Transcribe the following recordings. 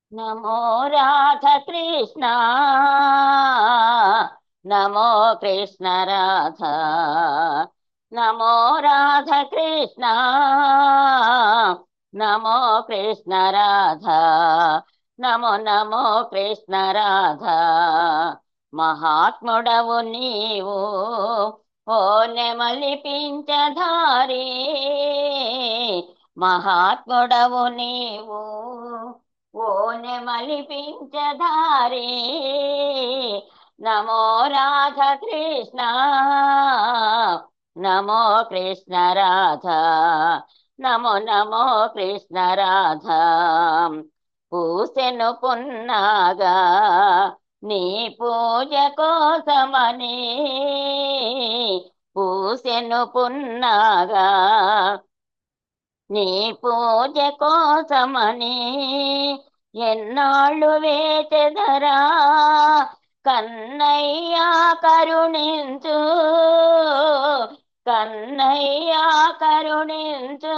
నమో రాధ కృష్ణ నమో కృష్ణ రాధ నమో రాధ కృష్ణ నమో కృష్ణ రాధ నమో నమో కృష్ణ రాధ మహాత్ముడవు నీవు ఓ నెమలిపించధారి మహాత్ముడవు నీవు ఓ నెమలిపించధారి నమో రాధ కృష్ణ నమో కృష్ణ రాధ నమో నమో కృష్ణ రాధ పూసెను పున్నాగా నీ పూజ కోసమని పూసెను పున్నాగా నీ పూజ కోసమని ఎన్నాళ్ళు వేచెదరా కన్నయ్యా కరుణించు కన్నయ్యా కరుణించు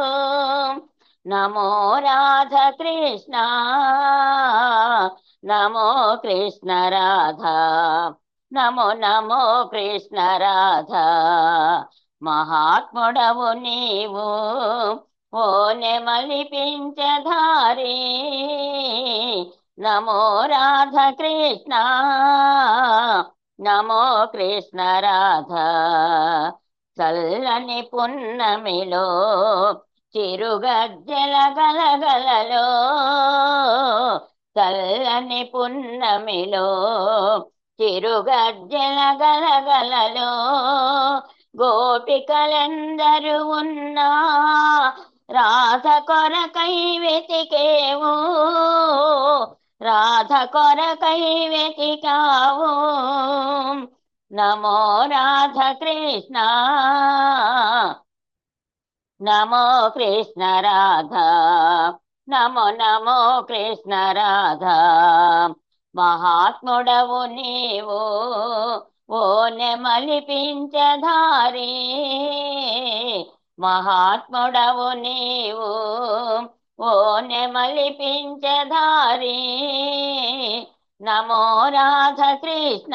నమో రాధ కృష్ణ నమో కృష్ణ రాధ నమో నమో కృష్ణ రాధ మహాత్ముడవు నీవు ఓ నెమలిపించధారి నమో రాధ కృష్ణ నమో కృష్ణ రాధ చల్లని పున్నమిలో చిరుగజ్జల గలగలలో చల్లని పున్నమిలో చిరుగజ్జల గలగలలో గోపికలందరూ ఉన్నా రాధ కొరకై వెతికేవు రాధ కొరకై వెతికావు నమో రాధ కృష్ణ నమో కృష్ణ రాధ నమో నమో కృష్ణ రాధ మహాత్ముడవు నీవు ఓ నెమలిపించధారి మహాత్ముడవు నీవు ఓ నెమలిపించధారి నమో రాధ కృష్ణ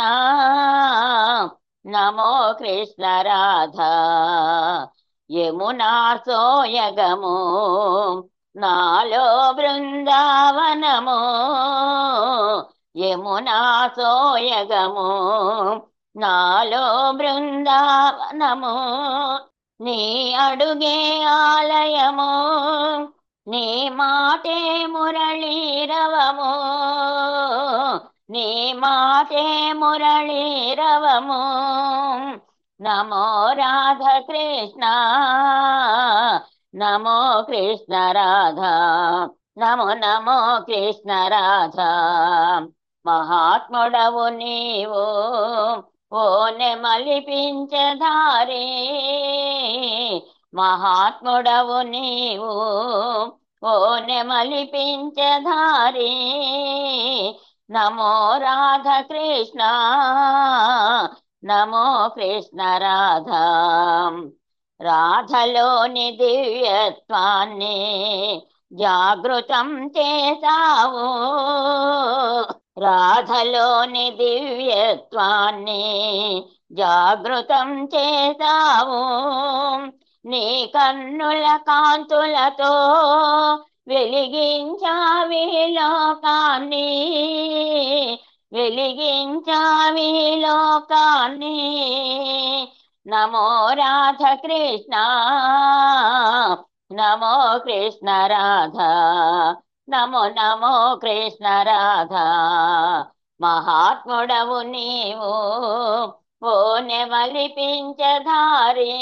నమో కృష్ణ రాధ యమునా సోయగము నాలో బృందావనము యమునా సోయగము నాలో బృందావనము నీ అడుగే ఆలయము నీ మాటే మురళీరవము నీ మాటే మురళీరవము నమో రాధ కృష్ణ నమో కృష్ణ రాధ నమో నమో కృష్ణ రాధ మహాత్ముడవు నీవు ఓ నెమలిపించధారి మహాత్ముడవు నీవు ఓ నెమలిపించధారి నమో రాధ కృష్ణ నమో కృష్ణ రాధ రాధలోని దివ్యత్వాన్ని జాగృతం చేసావు రాధలోని దివ్యత్వాన్ని జాగృతం చేసావు నీ కన్నుల కాంతులతో వెలిగించావి లోకాన్ని వెలిగించావి లోకాన్ని నమో రాధ కృష్ణ నమో కృష్ణ రాధ నమో నమో కృష్ణ రాధ మహాత్ముడవు నీవు ఓ నెమలిపించధారి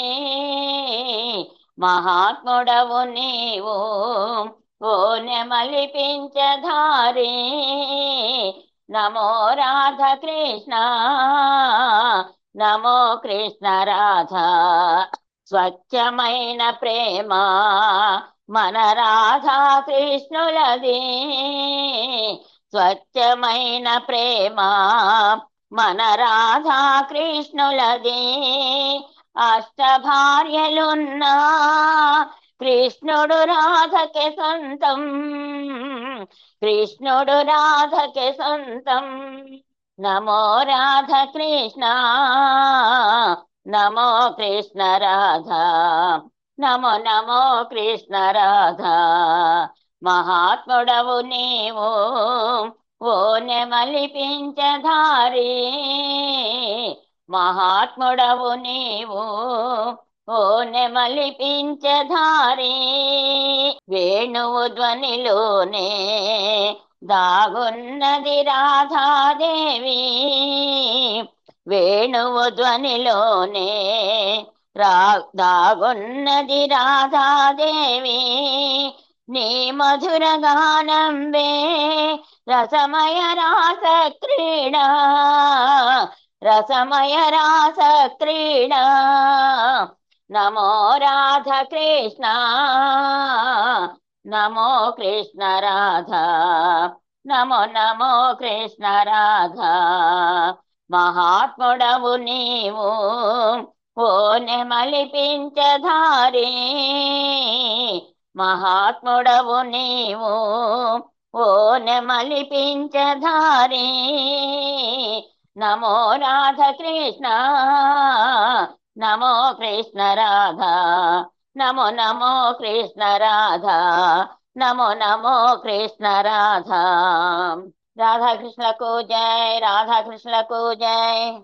మహాత్ముడవు నీవు ఓ నెమలిపించధారి నమో రాధ కృష్ణ నమో కృష్ణ రాధ స్వచ్ఛమైన ప్రేమ మన రాధా కృష్ణులది స్వచ్ఛమైన ప్రేమ మన రాధా కృష్ణులది అష్ట భార్యలున్నా కృష్ణుడు రాధకి సొంతం కృష్ణుడు రాధకి సొంతం నమో రాధ కృష్ణ నమో కృష్ణ రాధ నమో నమో కృష్ణ రాధ మహాత్ముడవు నీవు ఓ నెమలిపించధారి మహాత్ముడవు నీవు ఓ నెమలిపించధారి వేణువు ధ్వనిలోనే దాగున్నది రాధాదేవి వేణువు ధ్వనిలోనే రా దాగున్నది రాధాదేవి నీ మధుర గానంబే రసమయ రాస క్రీడ రసమయ రాస క్రీడ నమో రాధ కృష్ణ నమో కృష్ణ రాధ నమో నమో కృష్ణ రాధ మహాత్ముడవు నీవు ఓ నెమలిపించధారి మహాత్ముడవు నీవు ఓ నెమలిపించధారి నమో రాధ కృష్ణ నమో కృష్ణ రాధ నమో నమో కృష్ణ రాధ నమో నమో కృష్ణ రాధ రాధాకృష్ణకు జై రాధాకృష్ణకు జై